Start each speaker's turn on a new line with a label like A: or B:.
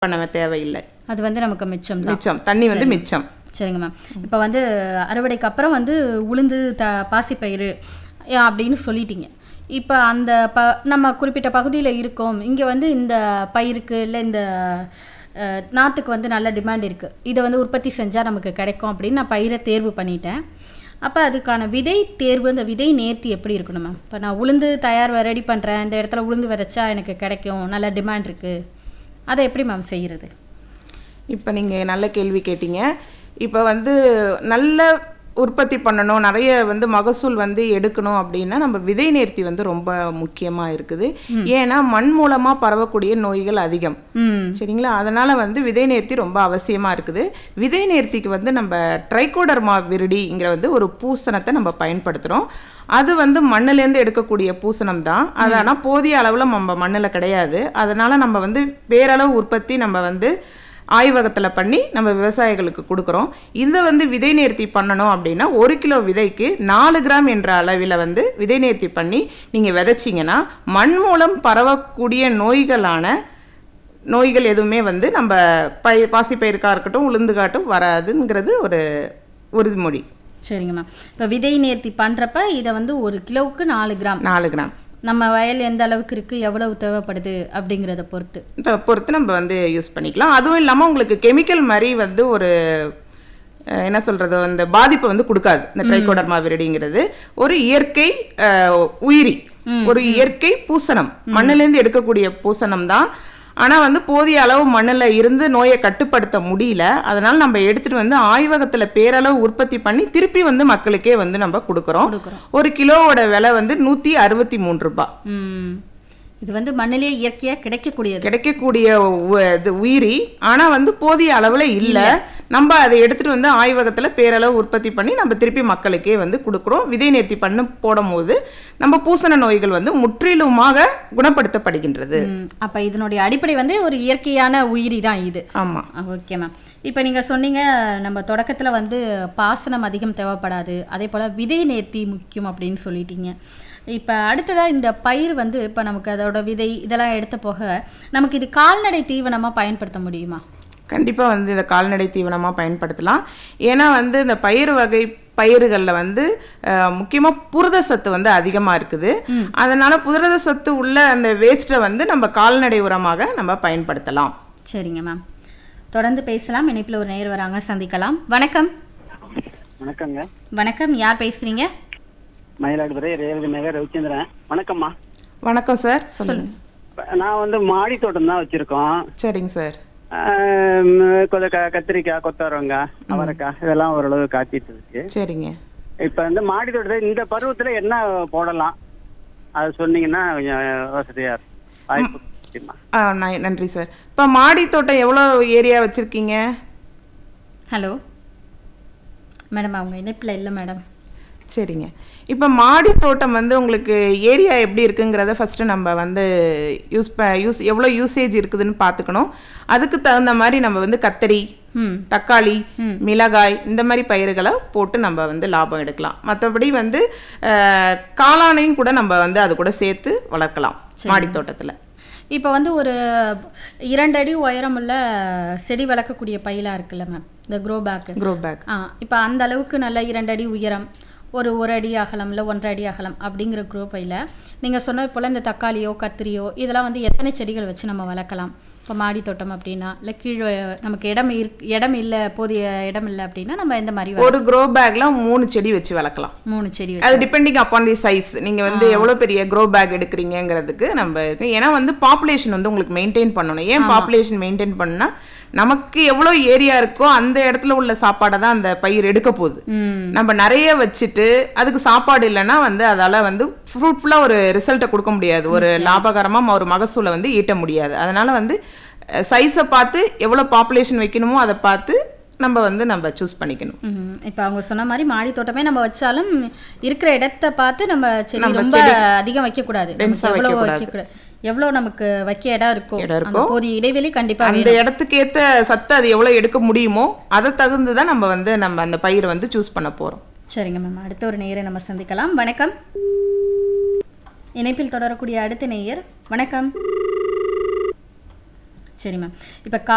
A: பண்ண தேவையில்லை
B: அது வந்து நமக்கு மிச்சம் தான்
A: மிச்சம் தண்ணி வந்து மிச்சம்
B: சரிங்க மேம் இப்போ வந்து அறுவடைக்கு அப்புறம் வந்து உளுந்து த பாசிப்பயிறு அஹ் அப்படின்னு சொல்லிட்டீங்க இப்போ அந்த ப நம்ம குறிப்பிட்ட பகுதியில் இருக்கோம் இங்கே வந்து இந்த பயிருக்கு இல்லை இந்த அஹ், நாற்றுக்கு வந்து நல்ல டிமாண்ட் இருக்குது இதை வந்து உற்பத்தி செஞ்சால் நமக்கு கிடைக்கும் அப்படின்னு நான் பயிரை தேர்வு பண்ணிட்டேன் அப்போ அதுக்கான விதை தேர்வு அந்த விதை நேர்த்தி எப்படி இருக்கணும் மேம் இப்போ நான் உளுந்து தயார் ரெடி பண்ணுறேன் இந்த இடத்துல உளுந்து விதைச்சா எனக்கு கிடைக்கும் நல்ல டிமாண்ட் இருக்குது அதை எப்படி மேம் செய்கிறது
A: இப்போ நீங்கள் நல்ல கேள்வி கேட்டீங்க இப்போ வந்து நல்ல உற்பத்தி பண்ணணும் நிறைய வந்து மகசூல் வந்து எடுக்கணும் அப்படின்னா நம்ம விதை நேர்த்தி வந்து ரொம்ப முக்கியமாக இருக்குது ஏன்னா மண் மூலமாக பரவக்கூடிய நோய்கள் அதிகம்
B: ம்
A: சரிங்களா அதனால வந்து விதை நேர்த்தி ரொம்ப அவசியமா இருக்குது விதை நேர்த்திக்கு வந்து நம்ம ட்ரைகோடர்மா விருடிங்கிற வந்து ஒரு பூசணத்தை நம்ம பயன்படுத்துறோம் அது வந்து மண்ணுலேருந்து எடுக்கக்கூடிய பூசணம் தான் அது ஆனால் போதிய அளவில் நம்ம மண்ணில் கிடையாது அதனால நம்ம வந்து பேரளவு உற்பத்தி நம்ம வந்து ஆய்வகத்தில் பண்ணி நம்ம விவசாயிகளுக்கு கொடுக்குறோம் இதை வந்து விதை நேர்த்தி பண்ணணும் அப்படின்னா ஒரு கிலோ விதைக்கு நாலு கிராம் என்ற அளவில் வந்து விதை நேர்த்தி பண்ணி நீங்கள் விதைச்சிங்கன்னா மண் மூலம் பரவக்கூடிய நோய்களான நோய்கள் எதுவுமே வந்து நம்ம பை பாசிப்பயிருக்கா இருக்கட்டும் உளுந்துகாட்டும் வராதுங்கிறது ஒரு உறுதிமொழி
B: சரிங்க மேம் இப்போ விதை நேர்த்தி பண்ணுறப்ப இதை வந்து ஒரு கிலோவுக்கு நாலு கிராம்
A: நாலு கிராம்
B: நம்ம வயல் எந்த அளவுக்கு இருக்குது எவ்வளவு தேவைப்படுது அப்படிங்கிறத பொறுத்து
A: இதை பொறுத்து நம்ம வந்து யூஸ் பண்ணிக்கலாம் அதுவும் இல்லாமல் உங்களுக்கு கெமிக்கல் மாதிரி வந்து ஒரு அஹ், என்ன சொல்றது அந்த பாதிப்பை வந்து கொடுக்காது இந்த ட்ரைகோடர்மா விரடிங்கிறது ஒரு இயற்கை அஹ், உயிரி ஒரு இயற்கை பூசணம் மண்ணிலேருந்து எடுக்கக்கூடிய பூசணம் தான் ஆனா வந்து போதிய அளவு மண்ணுல இருந்து நோயை கட்டுப்படுத்த முடியல அதனால நம்ம எடுத்துட்டு வந்து ஆய்வகத்துல பேரளவு உற்பத்தி பண்ணி திருப்பி வந்து மக்களுக்கே வந்து நம்ம கொடுக்குறோம்
B: கொடுக்குறோம்
A: ஒரு கிலோவோட விலை வந்து நூத்தி அறுபத்தி மூணு ரூபாய்
B: ம் இது வந்து மண்ணிலேயே இயற்கையாக கிடைக்கக்கூடியது
A: கிடைக்கக்கூடிய உ- இது உயிரி ஆனா வந்து போதிய அளவுல இல்ல நம்ம அதை எடுத்துட்டு வந்து ஆய்வகத்துல பேரளவு உற்பத்தி பண்ணி நம்ம திருப்பி மக்களுக்கே வந்து கொடுக்குறோம் விதை நேர்த்தி பண்ண போடும்போது நம்ம பூசண நோய்கள் வந்து முற்றிலுமாக குணப்படுத்தப்படுகின்றது
B: ம் அப்போ இதனுடைய அடிப்படை வந்து ஒரு இயற்கையான உயிரி தான் இது
A: ஆமா
B: ஓகே மேம் இப்போ நீங்கள் சொன்னீங்க நம்ம தொடக்கத்தில் வந்து பாசனம் அதிகம் தேவைப்படாது அதே போல் விதை நேர்த்தி முக்கியம் அப்படின்னு சொல்லிட்டீங்க இப்போ அடுத்ததாக இந்த பயிர் வந்து இப்போ நமக்கு அதோட விதை இதெல்லாம் எடுத்த போக நமக்கு இது கால்நடை தீவனமாக பயன்படுத்த முடியுமா
A: கண்டிப்பா வந்து இந்த கால்நடை தீவனமா பயன்படுத்தலாம் ஏன்னா வந்து இந்த பயிர் வகை பயிர்களில் வந்து அஹ், முக்கியமா புரத சத்து வந்து அதிகமா இருக்குது அதனால புரத சத்து உள்ள அந்த வேஸ்ட்டை வந்து நம்ம கால்நடை உரமாக நம்ம பயன்படுத்தலாம்
B: சரிங்க மேம் தொடர்ந்து பேசலாம் இணைப்பில் ஒரு நேர் வராங்க சந்திக்கலாம் வணக்கம்
C: வணக்கங்க
B: வணக்கம் யார் பேசுறீங்க
C: மயிலாடுதுறை ரேவதி நகர் ரவிச்சந்திரன் வணக்கம்மா
A: வணக்கம் சார் சொல்லுங்க
C: இப்ப நான் வந்து மாடி தோட்டம் தான் வச்சிருக்கோம்
A: சரிங்க சார்
C: ஆம், கொஞ்சம் க- கத்திரிக்காய் கொத்தவரங்காய் அவரைக்காய் இதெல்லாம் ஓரளவு காத்திட்டு இருக்கு
A: சரிங்க
C: இப்ப இந்த மாடி தோட்டத்தை இந்த பருவத்துல என்ன போடலாம் அது சொன்னீங்கன்னா கொஞ்சம் வசதியா இருக்கும் வாய்ப்பு கிடைக்குமா?
A: ஆ ந- நன்றி சார் இப்போ மாடி தோட்டம் எவ்வளோ ஏரியா வச்சுருக்கீங்க
B: ஹலோ மேடம் அவங்க இணைப்பில் இல்லை மேடம்
A: சரிங்க இப்போ மாடி தோட்டம் வந்து உங்களுக்கு ஏரியா எப்படி இருக்குங்கிறத ஃபஸ்ட்டு நம்ம வந்து யூஸ் ப யூஸ் எவ்வளோ யூசேஜ் இருக்குதுன்னு பார்த்துக்கணும் அதுக்கு தகுந்த மாதிரி நம்ம வந்து கத்தரி
B: ம்
A: தக்காளி மிளகாய் இந்த மாதிரி பயிர்களை போட்டு நம்ம வந்து லாபம் எடுக்கலாம் மற்றபடி வந்து அஹ், காளானையும் கூட நம்ம வந்து அது கூட சேர்த்து வளர்க்கலாம் மாடி தோட்டத்தில்
B: இப்போ வந்து ஒரு இரண்டு அடி உயரமுள்ள செடி வளர்க்கக்கூடிய பையலாக இருக்குல்ல மேம் இந்த க்ரோ பேக்கு
A: க்ரோ பேக்
B: ஆ இப்போ அந்த அளவுக்கு நல்ல இரண்டு அடி உயரம் ஒரு ஒரு அடி அகலம் இல்லை ஒன்றரை அடி அகலம் அப்படிங்கிற க்ரோ பையில் நீங்கள் சொன்ன போல் இந்த தக்காளியோ கத்திரியோ இதெல்லாம் வந்து எத்தனை செடிகள் வச்சு நம்ம வளர்க்கலாம் இப்போ மாடி தோட்டம் அப்படின்னா இல்லை கீழே நமக்கு இடம் இருக்கு இடம் இல்லை போதிய இடம் இல்லை அப்படின்னா நம்ம இந்த மாதிரி வள-
A: ஒரு க்ரோ பேக்ல மூணு செடி வச்சு வளர்க்கலாம்
B: மூணு செடி வச்சு
A: அது டிபெண்டிங் அப்பான் தி சைஸ் நீங்க வந்து எவ்வளவு பெரிய க்ரோ பேக் எடுக்கிறீங்கிறதுக்கு நம்ம இருக்கு ஏன்னா வந்து பாப்புலேஷன் வந்து உங்களுக்கு மெயின்டைன் பண்ணணும் ஏன் பாப்புலேஷன் மெயின்டைன் பண்ணா நமக்கு எவ்வளவு ஏரியா இருக்கோ அந்த இடத்துல உள்ள சாப்பாடை தான் அந்த பயிர் எடுக்க போகுது
B: ம்
A: நம்ம நிறைய வச்சுட்டு அதுக்கு சாப்பாடு இல்லைன்னா வந்து அதால வந்து ஃப்ரூட்ஃபுல்லா ஒரு ரிசல்ட்டை கொடுக்க முடியாது ஒரு லாபகரமா ஒரு மகசூலை வந்து ஈட்ட முடியாது அதனால வந்து சைஸை பார்த்து எவ்வளவு பாப்புலேஷன் வைக்கணுமோ அதை பார்த்து நம்ம வந்து நம்ம சூஸ் பண்ணிக்கணும்
B: ம் இப்போ அவங்க சொன்ன மாதிரி மாடி தோட்டமே நம்ம வச்சாலும் இருக்கிற இடத்த பார்த்து நம்ம செடி
A: நம்ம
B: ரொம்ப அதிகம் வைக்கக்கூடாது நமக்கு
A: டென்ஸா
B: எவ்வளோ
A: வைக்கக்கூடாது.
B: வைக்கக்கூடாது எவ்வளோ நமக்கு வைக்க இடம் இருக்கோ
A: இடம்
B: அந்த
A: இருக்கோ.
B: போதிய இடைவெளி கண்டிப்பா
A: அந்த இடத்துக்கு ஏத்த சத்து அது எவ்வளவு எடுக்க முடியுமோ அதை தகுந்து தான் நம்ம வந்து நம்ம அந்த பயிரை வந்து சூஸ் பண்ண போறோம்
B: சரிங்க மேம் அடுத்த ஒரு நேயரை நம்ம சந்திக்கலாம் வணக்கம் இணைப்பில் தொடரக்கூடிய அடுத்த நேயர் வணக்கம் சரி மேம் இப்போ